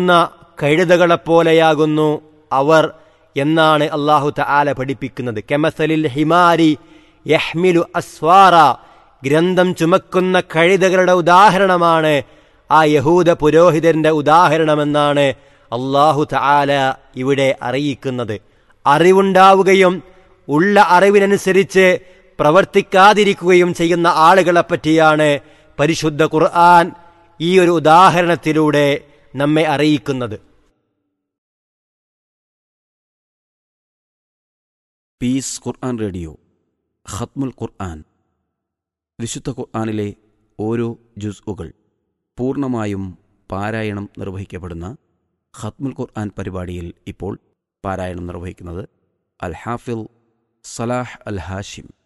ചുമക്കുന്ന കഴുതകളെപ്പോലെയാകുന്നു അവർ എന്നാണ് അള്ളാഹു തആല പഠിപ്പിക്കുന്നത് കെമസലിൽ ഹിമാരി യഹ്മിലു അസ്വാറ ഗ്രന്ഥം ചുമക്കുന്ന കഴുതകളുടെ ഉദാഹരണമാണ് ആ യഹൂദ പുരോഹിതന്റെ ഉദാഹരണമെന്നാണ് അള്ളാഹു തആല ഇവിടെ അറിയിക്കുന്നത് അറിവുണ്ടാവുകയും ഉള്ള അറിവിനനുസരിച്ച് പ്രവർത്തിക്കാതിരിക്കുകയും ചെയ്യുന്ന ആളുകളെ പറ്റിയാണ് പരിശുദ്ധ ഖുർആൻ ഈ ഒരു ഉദാഹരണത്തിലൂടെ നമ്മെ അറിയിക്കുന്നത് പീസ് ഖുർആൻ റേഡിയോ ഖത്മുൽ ഖുർആൻ വിശുദ്ധ ഖുർആനിലെ ഓരോ ജുസ്ഉകൾ പൂർണ്ണമായും പാരായണം നിർവഹിക്കപ്പെടുന്ന ഖത്മുൽ ഖുർആൻ പരിപാടിയിൽ ഇപ്പോൾ പാരായണം നിർവഹിക്കുന്നത് അൽ ഹാഫിൽ സലാഹ് അൽ ഹാഷിം